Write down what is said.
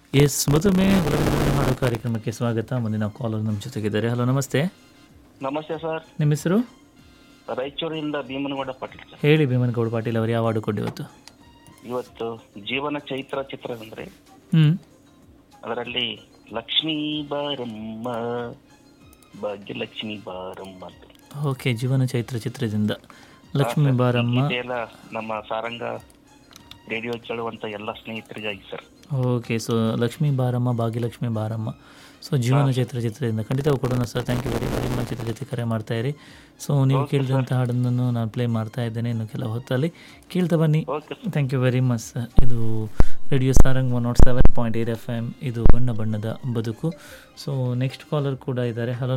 S ಮತ್ತೊಮ್ಮೆ ಒಳಗಡೆ ಮಾಡೋ ಕಾರ್ಯಕ್ರಮಕ್ಕೆ ಸ್ವಾಗತ ಮುಂದಿನ ಕಾಲರ್ ನಮ್ಮ ಜೊತೆಗಿದ್ದಾರೆ ಹಲೋ ನಮಸ್ತೆ ನಮಸ್ತೆ ಸರ್ ನಿಮ್ಮ ಹೆಸರು ರಾಯಚೂರಿಂದ ಭೀಮನಗೌಡ ಪಾಟೀಲ್ ಸರ್ ಹೇಳಿ ಭೀಮನಗೌಡ ಪಾಟೀಲ್ ಅವರು ಯಾವ ಹಾಡು ಕೊಟ್ಟು ಇವತ್ತು ಇವತ್ತು ಜೀವನ ಚೈತ್ರ ಚಿತ್ರ ಅಂದ್ರೆ ಹ್ಞೂ ಅದರಲ್ಲಿ ಲಕ್ಷ್ಮೀ ಬಾರಮ್ಮ ಭಾಗ್ಯಲಕ್ಷ್ಮಿ ಬಾರಮ್ಮ ಅಂತ ಓಕೆ ಜೀವನ ಚೈತ್ರ ಚಿತ್ರದಿಂದ ಲಕ್ಷ್ಮೀ ಬಾರಮ್ಮ ಇದೆಲ್ಲ ನಮ್ಮ ಸಾರಂಗ ರೇಡಿಯೋ ಕೇಳುವಂತ ಎಲ್ಲ ಸ್ನೇಹಿತರಿಗಾಗಿ ಸರ್ ಓಕೆ ಸೊ ಲಕ್ಷ್ಮೀ ಬಾರಮ್ಮ ಭಾಗ್ಯಲಕ್ಷ್ಮಿ ಬಾರಮ್ಮ ಸೊ ಜೀವನ ಚೈತ್ರ ಚಿತ್ರದಿಂದ ಖಂಡಿತ ಕೊಡೋಣ sir thank you very very much ಇದ್ರ ಜೊತೆ ಕರೆ ಮಾಡ್ತಾ ಇರಿ ಸೊ ನೀವು ಕೇಳಿದಂಥ ಹಾಡನ್ನು ನಾನು ಪ್ಲೇ ಮಾಡ್ತಾ ಇದ್ದೇನೆ ಇನ್ನು ಕೆಲವು ಹೊತ್ತಲ್ಲಿ ಕೇಳ್ತಾ ಬನ್ನಿ okay thank you very much sir ಇದು radio Sarang one naught seven point eight F M ಇದು ಬಣ್ಣ ಬಣ್ಣದ ಬದುಕು ಸೊ ನೆಕ್ಸ್ಟ್ ಕಾಲರ್ ಕೂಡ ಇದ್ದಾರೆ ಹಲೋ